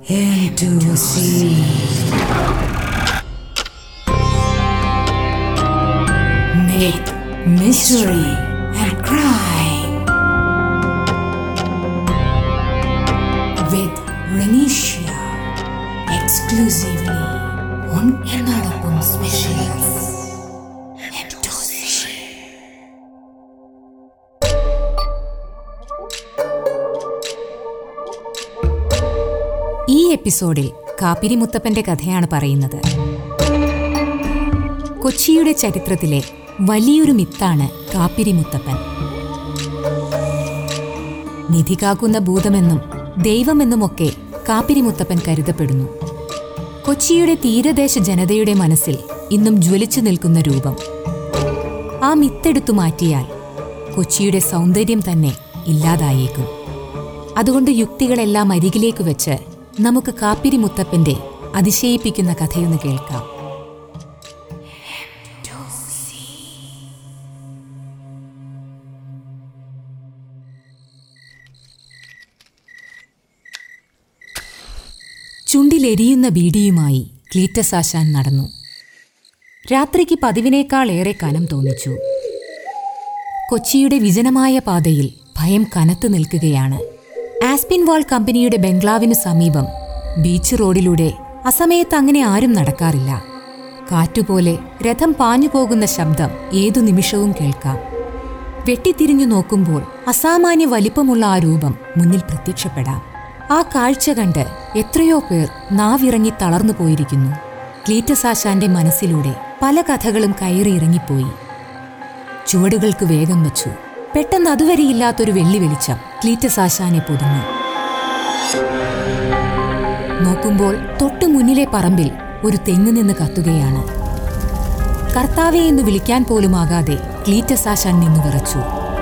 into sea. Myth, mystery, and crime. With Renisha. Exclusively on എന്നോടൊപ്പം specials ഈ എപ്പിസോഡിൽ കാപ്പിരി മുത്തപ്പന്റെ കഥയാണ് പറയുന്നത് കൊച്ചിയുടെ ചരിത്രത്തിലെ വലിയൊരു മിത്താണ് കാപ്പിരി മുത്തപ്പൻ നിധി കാക്കുന്ന ഭൂതമെന്നും ദൈവമെന്നുമൊക്കെ കാപ്പിരി മുത്തപ്പൻ കരുതപ്പെടുന്നു കൊച്ചിയുടെ തീരദേശ ജനതയുടെ മനസ്സിൽ ഇന്നും ജ്വലിച്ചു നിൽക്കുന്ന രൂപം ആ മിത്തെടുത്തു മാറ്റിയാൽ കൊച്ചിയുടെ സൗന്ദര്യം തന്നെ ഇല്ലാതായേക്കും അതുകൊണ്ട് യുക്തികളെല്ലാം അരികിലേക്ക് വെച്ച് നമുക്ക് കാപ്പിരി മുത്തപ്പന്റെ അതിശയിപ്പിക്കുന്ന കഥയൊന്ന് കേൾക്കാം ചുണ്ടിലെരിയുന്ന ബീഡിയുമായി ക്ലീറ്റസ് ആശാൻ നടന്നു രാത്രിക്ക് പതിവിനേക്കാൾ ഏറെ കനം തോന്നിച്ചു കൊച്ചിയുടെ വിജനമായ പാതയിൽ ഭയം കനത്തു നിൽക്കുകയാണ് ആസ്പിൻ വാൾ കമ്പനിയുടെ ബംഗ്ലാവിനു സമീപം ബീച്ച് റോഡിലൂടെ അസമയത്ത് അങ്ങനെ ആരും നടക്കാറില്ല കാറ്റുപോലെ രഥം പാഞ്ഞു പോകുന്ന ശബ്ദം ഏതു നിമിഷവും കേൾക്കാം വെട്ടിത്തിരിഞ്ഞു നോക്കുമ്പോൾ അസാമാന്യ വലിപ്പമുള്ള ആ രൂപം മുന്നിൽ പ്രത്യക്ഷപ്പെടാം ആ കാഴ്ച കണ്ട് എത്രയോ പേർ നാവിറങ്ങി തളർന്നു പോയിരിക്കുന്നു ക്ലീറ്റസാശാന്റെ മനസ്സിലൂടെ പല കഥകളും കയറിയിറങ്ങിപ്പോയി ചുവടുകൾക്ക് വേഗം വെച്ചു പെട്ടെന്ന് അതുവരെയില്ലാത്തൊരു വെള്ളി വെളിച്ചം ക്ലീറ്റസാശാനെ പൊതിഞ്ഞു നോക്കുമ്പോൾ തൊട്ടു മുന്നിലെ പറമ്പിൽ ഒരു തെങ്ങ് നിന്ന് കത്തുകയാണ് കർത്താവെ എന്ന് വിളിക്കാൻ പോലുമാകാതെ ക്ലീറ്റസാശാൻ നിന്നു വിറച്ചു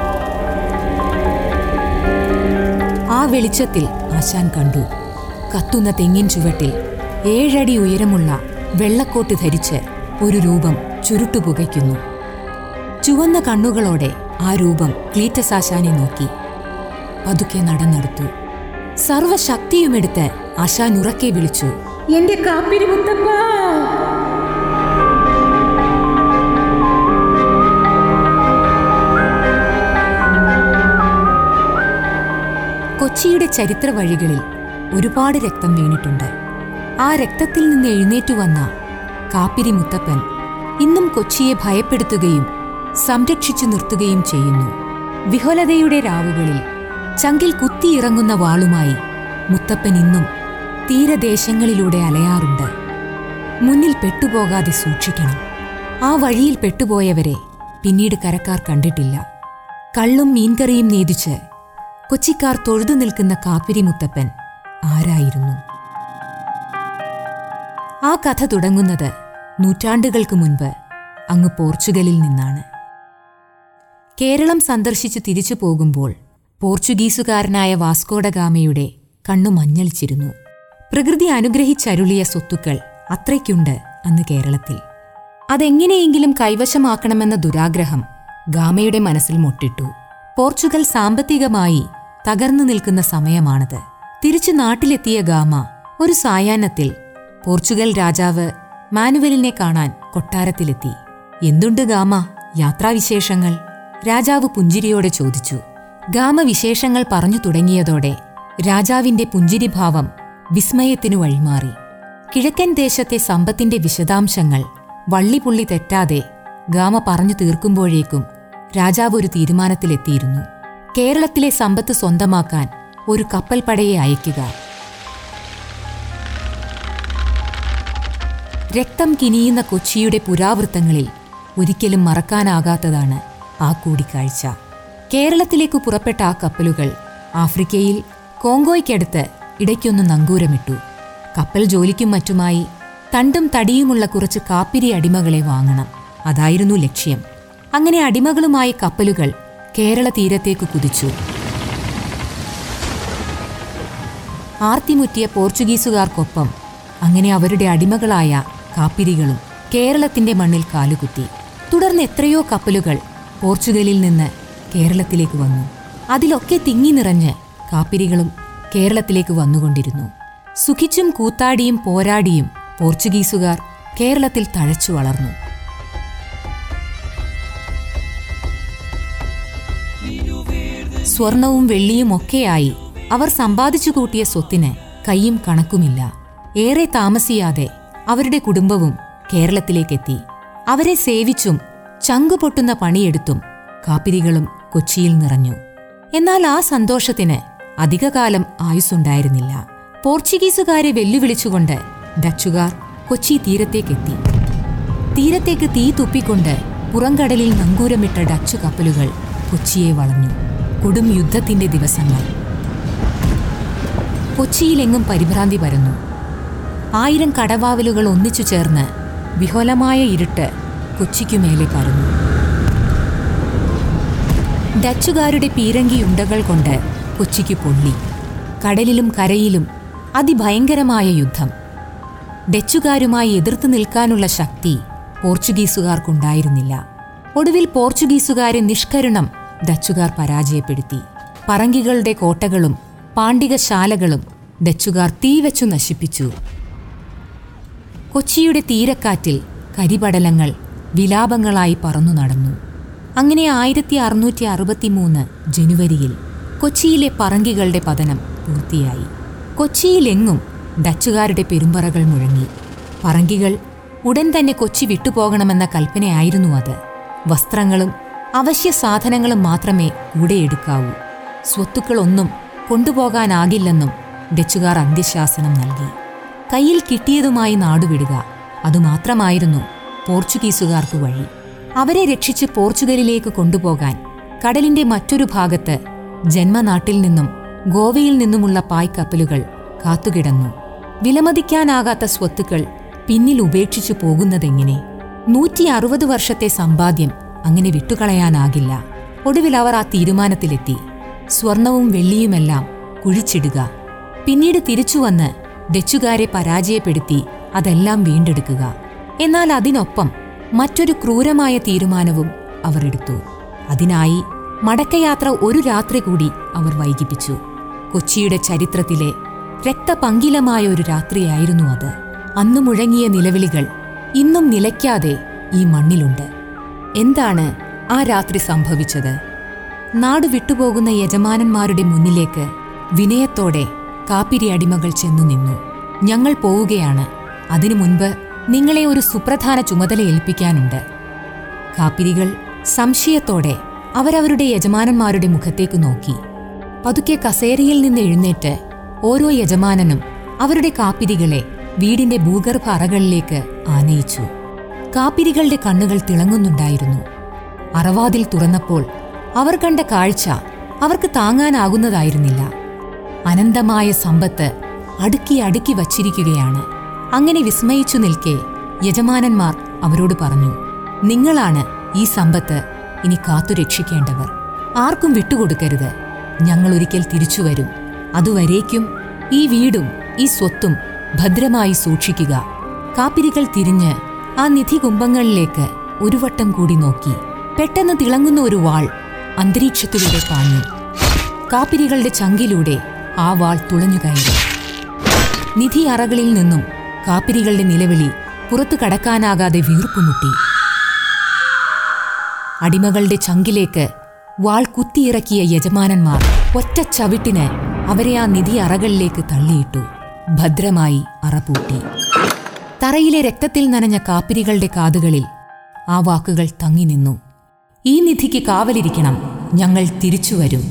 ആ വെളിച്ചത്തിൽ ആശാൻ കണ്ടു കത്തുന്ന തെങ്ങിൻ ചുവട്ടിൽ ഏഴടി ഉയരമുള്ള വെള്ളക്കോട്ട് ധരിച്ച് ഒരു രൂപം ചുരുട്ടുപുകയ്ക്കുന്നു ചുവന്ന കണ്ണുകളോടെ ആ രൂപം ക്ലീറ്റസാശാനെ നോക്കി പതുക്കെ നടന്നെടുത്തു സർവശക്തിയുമെടുത്ത് ആശാൻ ഉറക്കെ വിളിച്ചു എന്റെ കാപ്പിരി മുത്തപ്പ കൊച്ചിയുടെ ചരിത്ര വഴികളിൽ ഒരുപാട് രക്തം വീണിട്ടുണ്ട് ആ രക്തത്തിൽ നിന്ന് എഴുന്നേറ്റു വന്ന കാപ്പിരി മുത്തപ്പൻ ഇന്നും കൊച്ചിയെ ഭയപ്പെടുത്തുകയും സംരക്ഷിച്ചു നിർത്തുകയും ചെയ്യുന്നു വിഹുലതയുടെ രാവുകളിൽ ചങ്കിൽ കുത്തിയിറങ്ങുന്ന വാളുമായി മുത്തപ്പൻ ഇന്നും തീരദേശങ്ങളിലൂടെ അലയാറുണ്ട് മുന്നിൽ പെട്ടുപോകാതെ സൂക്ഷിക്കണം ആ വഴിയിൽ പെട്ടുപോയവരെ പിന്നീട് കരക്കാർ കണ്ടിട്ടില്ല കള്ളും മീൻകറിയും നേദിച്ച് കൊച്ചിക്കാർ തൊഴുതു നിൽക്കുന്ന കാപ്പിരി മുത്തപ്പൻ ആരായിരുന്നു ആ കഥ തുടങ്ങുന്നത് നൂറ്റാണ്ടുകൾക്ക് മുൻപ് അങ്ങ് പോർച്ചുഗലിൽ നിന്നാണ് കേരളം സന്ദർശിച്ച് തിരിച്ചു പോകുമ്പോൾ പോർച്ചുഗീസുകാരനായ വാസ്കോഡഗാമയുടെ കണ്ണു മഞ്ഞളിച്ചിരുന്നു പ്രകൃതി അനുഗ്രഹിച്ചരുളിയ സ്വത്തുക്കൾ അത്രയ്ക്കുണ്ട് അന്ന് കേരളത്തിൽ അതെങ്ങനെയെങ്കിലും കൈവശമാക്കണമെന്ന ദുരാഗ്രഹം ഗാമയുടെ മനസ്സിൽ മുട്ടിട്ടു പോർച്ചുഗൽ സാമ്പത്തികമായി തകർന്നു നിൽക്കുന്ന സമയമാണത് തിരിച്ചു നാട്ടിലെത്തിയ ഗാമ ഒരു സായാഹ്നത്തിൽ പോർച്ചുഗൽ രാജാവ് മാനുവലിനെ കാണാൻ കൊട്ടാരത്തിലെത്തി എന്തുണ്ട് ഗാമ യാത്രാവിശേഷങ്ങൾ രാജാവ് പുഞ്ചിരിയോടെ ചോദിച്ചു ഗാമ വിശേഷങ്ങൾ പറഞ്ഞു തുടങ്ങിയതോടെ രാജാവിന്റെ പുഞ്ചിരിഭാവം വിസ്മയത്തിനു വഴിമാറി കിഴക്കൻ ദേശത്തെ സമ്പത്തിന്റെ വിശദാംശങ്ങൾ വള്ളിപുള്ളി തെറ്റാതെ ഗാമ പറഞ്ഞു തീർക്കുമ്പോഴേക്കും രാജാവ് ഒരു തീരുമാനത്തിലെത്തിയിരുന്നു കേരളത്തിലെ സമ്പത്ത് സ്വന്തമാക്കാൻ ഒരു കപ്പൽ പടയെ അയക്കുക രക്തം കിനിയുന്ന കൊച്ചിയുടെ പുരാവൃത്തങ്ങളിൽ ഒരിക്കലും മറക്കാനാകാത്തതാണ് ആ കൂടിക്കാഴ്ച കേരളത്തിലേക്ക് പുറപ്പെട്ട ആ കപ്പലുകൾ ആഫ്രിക്കയിൽ കോങ്കോയ്ക്കടുത്ത് ഇടയ്ക്കൊന്ന് നങ്കൂരമിട്ടു കപ്പൽ ജോലിക്കും മറ്റുമായി തണ്ടും തടിയുമുള്ള കുറച്ച് കാപ്പിരി അടിമകളെ വാങ്ങണം അതായിരുന്നു ലക്ഷ്യം അങ്ങനെ അടിമകളുമായി കപ്പലുകൾ കേരള തീരത്തേക്ക് കുതിച്ചു ആർത്തിമുറ്റിയ പോർച്ചുഗീസുകാർക്കൊപ്പം അങ്ങനെ അവരുടെ അടിമകളായ കാപ്പിരികളും കേരളത്തിന്റെ മണ്ണിൽ കാലുകുത്തി തുടർന്ന് എത്രയോ കപ്പലുകൾ പോർച്ചുഗലിൽ നിന്ന് കേരളത്തിലേക്ക് വന്നു അതിലൊക്കെ തിങ്ങി നിറഞ്ഞ് കാപ്പിരികളും കേരളത്തിലേക്ക് വന്നുകൊണ്ടിരുന്നു സുഖിച്ചും കൂത്താടിയും പോരാടിയും പോർച്ചുഗീസുകാർ കേരളത്തിൽ തഴച്ചു വളർന്നു സ്വർണവും വെള്ളിയും ഒക്കെയായി അവർ സമ്പാദിച്ചു കൂട്ടിയ സ്വത്തിന് കൈയും കണക്കുമില്ല ഏറെ താമസിയാതെ അവരുടെ കുടുംബവും കേരളത്തിലേക്കെത്തി അവരെ സേവിച്ചും ചങ്കുപൊട്ടുന്ന പണിയെടുത്തും കാപ്പിരികളും കൊച്ചിയിൽ നിറഞ്ഞു എന്നാൽ ആ സന്തോഷത്തിന് അധികകാലം ആയുസ്സുണ്ടായിരുന്നില്ല പോർച്ചുഗീസുകാരെ വെല്ലുവിളിച്ചുകൊണ്ട് ഡച്ചുകാർ കൊച്ചി തീരത്തേക്കെത്തി തീരത്തേക്ക് തീ തുപ്പിക്കൊണ്ട് പുറംകടലിൽ നങ്കൂരമിട്ട ഡച്ചു കപ്പലുകൾ കൊച്ചിയെ വളഞ്ഞു കൊടും യുദ്ധത്തിന്റെ ദിവസങ്ങൾ കൊച്ചിയിലെങ്ങും പരിഭ്രാന്തി പരന്നു ആയിരം കടവാവലുകൾ ഒന്നിച്ചു ചേർന്ന് വിഹോലമായ ഇരുട്ട് കൊച്ചിക്കുമേലെ പരന്നു ഡച്ചുകാരുടെ പീരങ്കിയുണ്ടകൾ കൊണ്ട് കൊച്ചിക്ക് പൊള്ളി കടലിലും കരയിലും അതിഭയങ്കരമായ യുദ്ധം ഡച്ചുകാരുമായി എതിർത്ത് നിൽക്കാനുള്ള ശക്തി പോർച്ചുഗീസുകാർക്കുണ്ടായിരുന്നില്ല ഒടുവിൽ പോർച്ചുഗീസുകാരെ നിഷ്കരുണം ഡച്ചുകാർ പരാജയപ്പെടുത്തി പറങ്കികളുടെ കോട്ടകളും പാണ്ഡികശാലകളും ഡച്ചുകാർ തീവച്ചു നശിപ്പിച്ചു കൊച്ചിയുടെ തീരക്കാറ്റിൽ കരിപടലങ്ങൾ വിലാപങ്ങളായി പറന്നു നടന്നു അങ്ങനെ ആയിരത്തി അറുന്നൂറ്റി അറുപത്തിമൂന്ന് ജനുവരിയിൽ കൊച്ചിയിലെ പറങ്കികളുടെ പതനം പൂർത്തിയായി കൊച്ചിയിലെങ്ങും ഡച്ചുകാരുടെ പെരുമ്പറകൾ മുഴങ്ങി പറങ്കികൾ ഉടൻ തന്നെ കൊച്ചി വിട്ടുപോകണമെന്ന കൽപ്പനയായിരുന്നു അത് വസ്ത്രങ്ങളും അവശ്യ സാധനങ്ങളും മാത്രമേ കൂടെ എടുക്കാവൂ സ്വത്തുക്കളൊന്നും കൊണ്ടുപോകാനാകില്ലെന്നും ഡച്ചുകാർ അന്ത്യശാസനം നൽകി കയ്യിൽ കിട്ടിയതുമായി നാടുവിടുക അതുമാത്രമായിരുന്നു പോർച്ചുഗീസുകാർക്ക് വഴി അവരെ രക്ഷിച്ച് പോർച്ചുഗലിലേക്ക് കൊണ്ടുപോകാൻ കടലിന്റെ മറ്റൊരു ഭാഗത്ത് ജന്മനാട്ടിൽ നിന്നും ഗോവയിൽ നിന്നുമുള്ള പായ്ക്കപ്പലുകൾ കാത്തുകിടന്നു വിലമതിക്കാനാകാത്ത സ്വത്തുക്കൾ പിന്നിൽ ഉപേക്ഷിച്ചു പോകുന്നതെങ്ങനെ നൂറ്റി അറുപത് വർഷത്തെ സമ്പാദ്യം അങ്ങനെ വിട്ടുകളയാനാകില്ല ഒടുവിൽ അവർ ആ തീരുമാനത്തിലെത്തി സ്വർണവും വെള്ളിയുമെല്ലാം കുഴിച്ചിടുക പിന്നീട് തിരിച്ചുവന്ന് ഡച്ചുകാരെ പരാജയപ്പെടുത്തി അതെല്ലാം വീണ്ടെടുക്കുക എന്നാൽ അതിനൊപ്പം മറ്റൊരു ക്രൂരമായ തീരുമാനവും അവർ എടുത്തു അതിനായി മടക്കയാത്ര ഒരു രാത്രി കൂടി അവർ വൈകിപ്പിച്ചു കൊച്ചിയുടെ ചരിത്രത്തിലെ രക്തപങ്കിലമായ ഒരു രാത്രിയായിരുന്നു അത് അന്നു മുഴങ്ങിയ നിലവിളികൾ ഇന്നും നിലയ്ക്കാതെ ഈ മണ്ണിലുണ്ട് എന്താണ് ആ രാത്രി സംഭവിച്ചത് നാട് വിട്ടുപോകുന്ന യജമാനന്മാരുടെ മുന്നിലേക്ക് വിനയത്തോടെ കാപ്പിരി അടിമകൾ ചെന്നു നിന്നു ഞങ്ങൾ പോവുകയാണ് അതിനു മുൻപ് നിങ്ങളെ ഒരു സുപ്രധാന ചുമതല ഏൽപ്പിക്കാനുണ്ട് കാപ്പിരികൾ സംശയത്തോടെ അവരവരുടെ യജമാനന്മാരുടെ മുഖത്തേക്ക് നോക്കി പതുക്കെ കസേരയിൽ നിന്ന് എഴുന്നേറ്റ് ഓരോ യജമാനനും അവരുടെ കാപ്പിരികളെ വീടിന്റെ ഭൂഗർഭ അറകളിലേക്ക് ആനയിച്ചു കാപ്പിരികളുടെ കണ്ണുകൾ തിളങ്ങുന്നുണ്ടായിരുന്നു അറവാതിൽ തുറന്നപ്പോൾ അവർ കണ്ട കാഴ്ച അവർക്ക് താങ്ങാനാകുന്നതായിരുന്നില്ല അനന്തമായ സമ്പത്ത് അടുക്കി അടുക്കി വച്ചിരിക്കുകയാണ് അങ്ങനെ വിസ്മയിച്ചു നിൽക്കെ യജമാനന്മാർ അവരോട് പറഞ്ഞു നിങ്ങളാണ് ഈ സമ്പത്ത് ഇനി കാത്തു രക്ഷിക്കേണ്ടവർ ആർക്കും വിട്ടുകൊടുക്കരുത് ഞങ്ങൾ ഒരിക്കൽ തിരിച്ചു വരും അതുവരേക്കും ഈ വീടും ഈ സ്വത്തും ഭദ്രമായി സൂക്ഷിക്കുക കാപ്പിരികൾ തിരിഞ്ഞ് ആ നിധി കുംഭങ്ങളിലേക്ക് ഒരു വട്ടം കൂടി നോക്കി പെട്ടെന്ന് തിളങ്ങുന്ന ഒരു വാൾ അന്തരീക്ഷത്തിലൂടെ പാഞ്ഞു കാപ്പിരികളുടെ ചങ്കിലൂടെ ആ വാൾ തുളഞ്ഞുകയറി നിധി അറകളിൽ നിന്നും കാപ്പിരികളുടെ നിലവിളി പുറത്തു കടക്കാനാകാതെ വീർപ്പുമുട്ടി അടിമകളുടെ ചങ്കിലേക്ക് വാൾ കുത്തിയിറക്കിയ യജമാനന്മാർ ഒറ്റ ചവിട്ടിന് അവരെ ആ നിധി അറകളിലേക്ക് തള്ളിയിട്ടു ഭദ്രമായി അറപൂട്ടി തറയിലെ രക്തത്തിൽ നനഞ്ഞ കാപ്പിരികളുടെ കാതുകളിൽ ആ വാക്കുകൾ തങ്ങി നിന്നു ഈ നിധിക്ക് കാവലിരിക്കണം ഞങ്ങൾ തിരിച്ചുവരും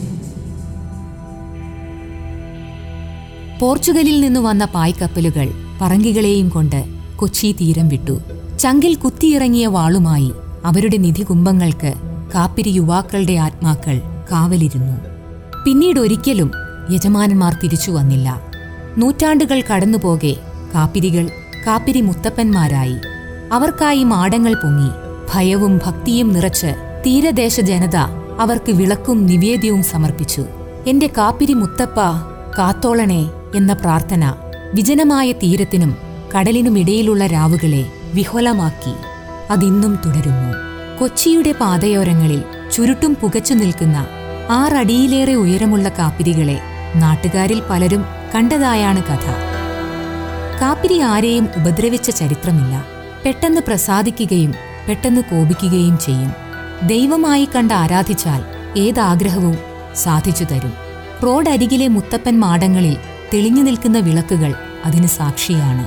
പോർച്ചുഗലിൽ നിന്നു വന്ന പായ്ക്കപ്പലുകൾ പറങ്കികളെയും കൊണ്ട് കൊച്ചി തീരം വിട്ടു ചങ്കിൽ കുത്തിയിറങ്ങിയ വാളുമായി അവരുടെ നിധി കുംഭങ്ങൾക്ക് കാപ്പിരി യുവാക്കളുടെ ആത്മാക്കൾ കാവലിരുന്നു പിന്നീട് ഒരിക്കലും യജമാനന്മാർ തിരിച്ചു വന്നില്ല നൂറ്റാണ്ടുകൾ കടന്നുപോകെ കാപ്പിരികൾ കാപ്പിരി മുത്തപ്പന്മാരായി അവർക്കായി മാടങ്ങൾ പൊങ്ങി ഭയവും ഭക്തിയും നിറച്ച് തീരദേശ ജനത അവർക്ക് വിളക്കും നിവേദ്യവും സമർപ്പിച്ചു എന്റെ കാപ്പിരി മുത്തപ്പ കാത്തോളണേ എന്ന പ്രാർത്ഥന വിജനമായ തീരത്തിനും കടലിനുമിടയിലുള്ള രാവുകളെ വിഹ്വലമാക്കി അതിന്നും തുടരുന്നു കൊച്ചിയുടെ പാതയോരങ്ങളിൽ ചുരുട്ടും പുകച്ചു നിൽക്കുന്ന ആറടിയിലേറെ ഉയരമുള്ള കാപ്പിരികളെ നാട്ടുകാരിൽ പലരും കണ്ടതായാണ് കഥ കാപ്പിരി ആരെയും ഉപദ്രവിച്ച ചരിത്രമില്ല പെട്ടെന്ന് പ്രസാദിക്കുകയും പെട്ടെന്ന് കോപിക്കുകയും ചെയ്യും ദൈവമായി കണ്ട് ആരാധിച്ചാൽ ഏതാഗ്രഹവും സാധിച്ചു തരും റോഡരികിലെ മുത്തപ്പൻ മാടങ്ങളിൽ തെളിഞ്ഞു നിൽക്കുന്ന വിളക്കുകൾ അതിന് സാക്ഷിയാണ്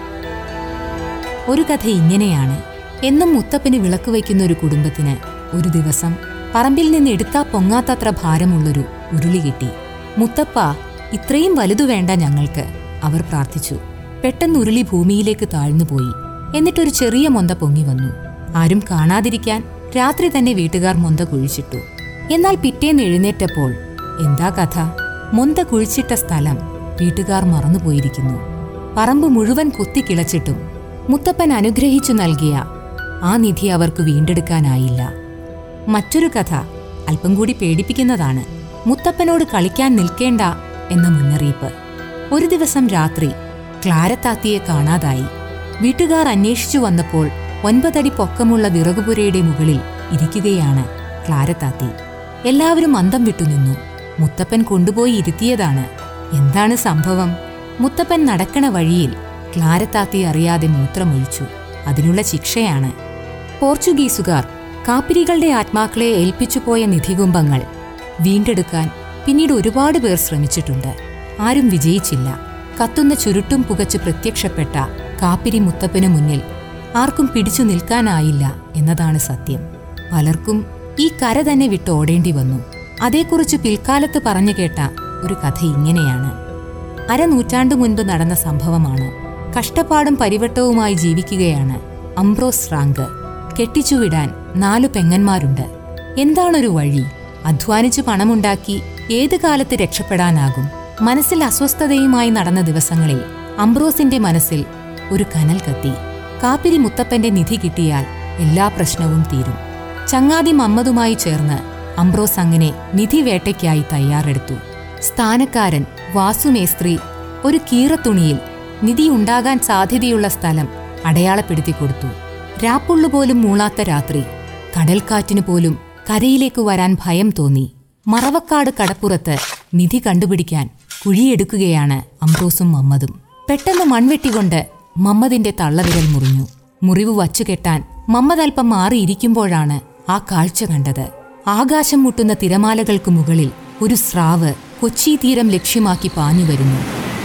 ഒരു കഥ ഇങ്ങനെയാണ് എന്നും മുത്തപ്പന് വിളക്ക് വയ്ക്കുന്ന ഒരു കുടുംബത്തിന് ഒരു ദിവസം പറമ്പിൽ നിന്ന് എടുത്താ പൊങ്ങാത്തത്ര ഭാരമുള്ളൊരു ഉരുളി കിട്ടി മുത്തപ്പ ഇത്രയും വലുതു വേണ്ട ഞങ്ങൾക്ക് അവർ പ്രാർത്ഥിച്ചു പെട്ടെന്ന് ഉരുളി ഭൂമിയിലേക്ക് താഴ്ന്നുപോയി എന്നിട്ടൊരു ചെറിയ മൊന്ത പൊങ്ങി വന്നു ആരും കാണാതിരിക്കാൻ രാത്രി തന്നെ വീട്ടുകാർ മൊന്ത കുഴിച്ചിട്ടു എന്നാൽ പിറ്റേന്ന് എഴുന്നേറ്റപ്പോൾ എന്താ കഥ മൊന്ത കുഴിച്ചിട്ട സ്ഥലം വീട്ടുകാർ മറന്നുപോയിരിക്കുന്നു പറമ്പ് മുഴുവൻ കുത്തിക്കിളച്ചിട്ടും മുത്തപ്പൻ അനുഗ്രഹിച്ചു നൽകിയ ആ നിധി അവർക്ക് വീണ്ടെടുക്കാനായില്ല മറ്റൊരു കഥ അല്പം കൂടി പേടിപ്പിക്കുന്നതാണ് മുത്തപ്പനോട് കളിക്കാൻ നിൽക്കേണ്ട എന്ന മുന്നറിയിപ്പ് ഒരു ദിവസം രാത്രി ക്ലാരത്താത്തിയെ കാണാതായി വീട്ടുകാർ അന്വേഷിച്ചു വന്നപ്പോൾ ഒൻപതടി പൊക്കമുള്ള വിറകുപുരയുടെ മുകളിൽ ഇരിക്കുകയാണ് ക്ലാരത്താത്തി എല്ലാവരും അന്തം വിട്ടുനിന്നു മുത്തപ്പൻ കൊണ്ടുപോയി ഇരുത്തിയതാണ് എന്താണ് സംഭവം മുത്തപ്പൻ നടക്കണ വഴിയിൽ ക്ലാരത്താത്തി അറിയാതെ മൂത്രമൊഴിച്ചു അതിനുള്ള ശിക്ഷയാണ് പോർച്ചുഗീസുകാർ കാപ്പിരികളുടെ ആത്മാക്കളെ ഏൽപ്പിച്ചുപോയ നിധികുംഭങ്ങൾ വീണ്ടെടുക്കാൻ പിന്നീട് ഒരുപാട് പേർ ശ്രമിച്ചിട്ടുണ്ട് ആരും വിജയിച്ചില്ല കത്തുന്ന ചുരുട്ടും പുകച്ച് പ്രത്യക്ഷപ്പെട്ട കാപ്പിരി മുത്തപ്പനു മുന്നിൽ ആർക്കും പിടിച്ചു നിൽക്കാനായില്ല എന്നതാണ് സത്യം പലർക്കും ഈ കര തന്നെ വിട്ട് ഓടേണ്ടി വന്നു അതേക്കുറിച്ച് പിൽക്കാലത്ത് പറഞ്ഞു കേട്ട ഒരു കഥ ഇങ്ങനെയാണ് അരനൂറ്റാണ്ടു മുൻപ് നടന്ന സംഭവമാണ് കഷ്ടപ്പാടും പരിവട്ടവുമായി ജീവിക്കുകയാണ് അംബ്രോസ് റാങ്ക് കെട്ടിച്ചുവിടാൻ നാലു പെങ്ങന്മാരുണ്ട് എന്താണൊരു വഴി അധ്വാനിച്ചു പണമുണ്ടാക്കി ഏത് കാലത്ത് രക്ഷപ്പെടാനാകും മനസ്സിൽ അസ്വസ്ഥതയുമായി നടന്ന ദിവസങ്ങളിൽ അംബ്രോസിന്റെ മനസ്സിൽ ഒരു കനൽ കത്തി കാപ്പിരി മുത്തപ്പന്റെ നിധി കിട്ടിയാൽ എല്ലാ പ്രശ്നവും തീരും ചങ്ങാതി മമ്മതുമായി ചേർന്ന് അംബ്രോസ് അങ്ങനെ നിധി വേട്ടയ്ക്കായി തയ്യാറെടുത്തു സ്ഥാനക്കാരൻ വാസുമേസ്ത്രി ഒരു കീറത്തുണിയിൽ നിധി ഉണ്ടാകാൻ സാധ്യതയുള്ള സ്ഥലം അടയാളപ്പെടുത്തി കൊടുത്തു രാപ്പുള്ളുപോലും മൂളാത്ത രാത്രി കടൽക്കാറ്റിനു പോലും കരയിലേക്ക് വരാൻ ഭയം തോന്നി മറവക്കാട് കടപ്പുറത്ത് നിധി കണ്ടുപിടിക്കാൻ കുഴിയെടുക്കുകയാണ് അംബ്രോസും മമ്മദും പെട്ടെന്ന് മൺവെട്ടികൊണ്ട് മമ്മദിന്റെ തള്ളവിരൽ മുറിഞ്ഞു മുറിവ് വച്ചുകെട്ടാൻ മമ്മദ് അല്പം മാറിയിരിക്കുമ്പോഴാണ് ആ കാഴ്ച കണ്ടത് ആകാശം മുട്ടുന്ന തിരമാലകൾക്ക് മുകളിൽ ഒരു സ്രാവ് കൊച്ചി തീരം ലക്ഷ്യമാക്കി പാഞ്ഞു വരുന്നു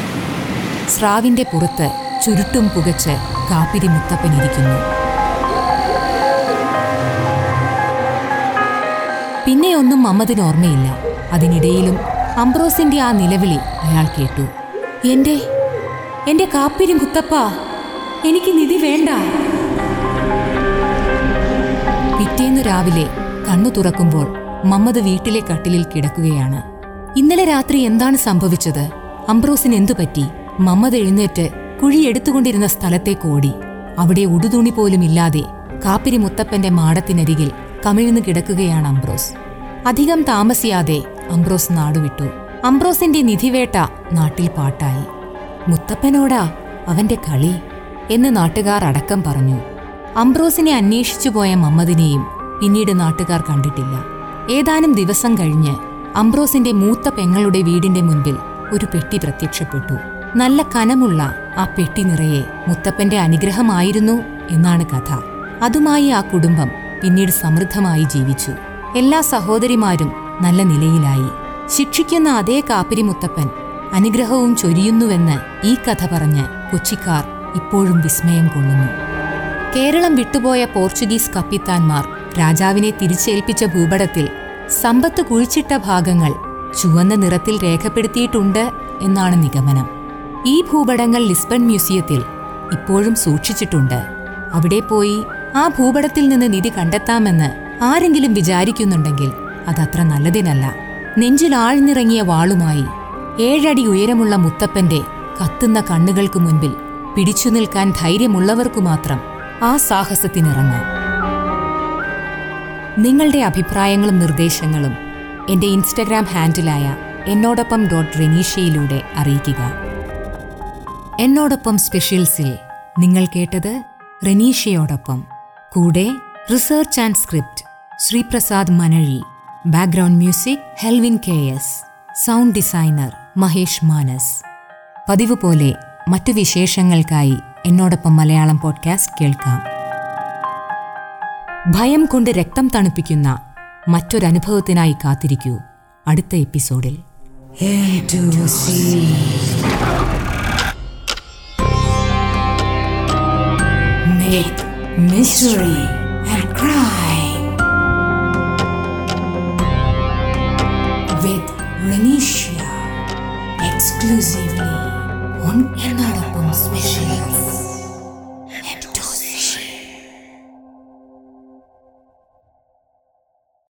സ്രാവിന്റെ പുറത്ത് ചുരുട്ടും പുകച്ച് കാപ്പിരി മുത്തപ്പനിരിക്കുന്നു പിന്നെയൊന്നും മമ്മദിന് ഓർമ്മയില്ല അതിനിടയിലും അംബ്രോസിന്റെ ആ നിലവിളി അയാൾ കേട്ടു എന്റെ എന്റെ കാപ്പിരി മുത്തപ്പ എനിക്ക് നിധി വേണ്ട പിറ്റേന്നു രാവിലെ കണ്ണു തുറക്കുമ്പോൾ മമ്മദ് വീട്ടിലെ കട്ടിലിൽ കിടക്കുകയാണ് ഇന്നലെ രാത്രി എന്താണ് സംഭവിച്ചത് അംബ്രോസിന് എന്തു പറ്റി മമ്മദ് എഴുന്നേറ്റ് കുഴി എടുത്തുകൊണ്ടിരുന്ന സ്ഥലത്തേക്ക് ഓടി അവിടെ ഉടുതുണി പോലും ഇല്ലാതെ കാപ്പിരി മുത്തപ്പന്റെ മാടത്തിനരികിൽ കമിഴ്ന്നു കിടക്കുകയാണ് അംബ്രോസ് അധികം താമസിയാതെ അംബ്രോസ് നാടുവിട്ടു അംബ്രോസിന്റെ നിധിവേട്ട നാട്ടിൽ പാട്ടായി മുത്തപ്പനോടാ അവന്റെ കളി എന്ന് നാട്ടുകാർ അടക്കം പറഞ്ഞു അംബ്രോസിനെ അന്വേഷിച്ചു പോയ മമ്മദിനെയും പിന്നീട് നാട്ടുകാർ കണ്ടിട്ടില്ല ഏതാനും ദിവസം കഴിഞ്ഞ് അംബ്രോസിന്റെ മൂത്ത പെങ്ങളുടെ വീടിന്റെ മുൻപിൽ ഒരു പെട്ടി പ്രത്യക്ഷപ്പെട്ടു നല്ല കനമുള്ള ആ പെട്ടി നിറയെ മുത്തപ്പന്റെ അനുഗ്രഹമായിരുന്നു എന്നാണ് കഥ അതുമായി ആ കുടുംബം പിന്നീട് സമൃദ്ധമായി ജീവിച്ചു എല്ലാ സഹോദരിമാരും നല്ല നിലയിലായി ശിക്ഷിക്കുന്ന അതേ കാപ്പിരി മുത്തപ്പൻ അനുഗ്രഹവും ചൊരിയുന്നുവെന്ന് ഈ കഥ പറഞ്ഞ് കൊച്ചിക്കാർ ഇപ്പോഴും വിസ്മയം കൊള്ളുന്നു കേരളം വിട്ടുപോയ പോർച്ചുഗീസ് കപ്പിത്താൻമാർ രാജാവിനെ തിരിച്ചേൽപ്പിച്ച ഭൂപടത്തിൽ സമ്പത്ത് കുഴിച്ചിട്ട ഭാഗങ്ങൾ ചുവന്ന നിറത്തിൽ രേഖപ്പെടുത്തിയിട്ടുണ്ട് എന്നാണ് നിഗമനം ഈ ഭൂപടങ്ങൾ ലിസ്ബൺ മ്യൂസിയത്തിൽ ഇപ്പോഴും സൂക്ഷിച്ചിട്ടുണ്ട് അവിടെ പോയി ആ ഭൂപടത്തിൽ നിന്ന് നിധി കണ്ടെത്താമെന്ന് ആരെങ്കിലും വിചാരിക്കുന്നുണ്ടെങ്കിൽ അതത്ര നല്ലതിനല്ല നെഞ്ചിൽ ആഴ്ന്നിറങ്ങിയ വാളുമായി ഏഴടി ഉയരമുള്ള മുത്തപ്പന്റെ കത്തുന്ന കണ്ണുകൾക്ക് മുൻപിൽ പിടിച്ചു നിൽക്കാൻ ധൈര്യമുള്ളവർക്കു മാത്രം ആ സാഹസത്തിനിറങ്ങാം നിങ്ങളുടെ അഭിപ്രായങ്ങളും നിർദ്ദേശങ്ങളും എന്റെ ഇൻസ്റ്റഗ്രാം ഹാൻഡിലായ എന്നോടൊപ്പം ഡോട്ട് റെനീഷയിലൂടെ അറിയിക്കുക എന്നോടൊപ്പം സ്പെഷ്യൽസിൽ നിങ്ങൾ കേട്ടത് റെനീഷയോടൊപ്പം കൂടെ research and script Sreeprasad Manazhi background music Helvin K S sound designer Mahesh Manas പതിവ് പോലെ മറ്റു വിശേഷങ്ങൾക്കായി എന്നോടൊപ്പം മലയാളം പോഡ്കാസ്റ്റ് കേൾക്കാം ഭയം കൊണ്ട് രക്തം തണുപ്പിക്കുന്ന മറ്റൊരനുഭവത്തിനായി കാത്തിരിക്കൂ അടുത്ത എപ്പിസോഡിൽ Myth, mystery, and crime with Renisha exclusively on എന്നോടൊപ്പം സ്പെഷ്യൽസ്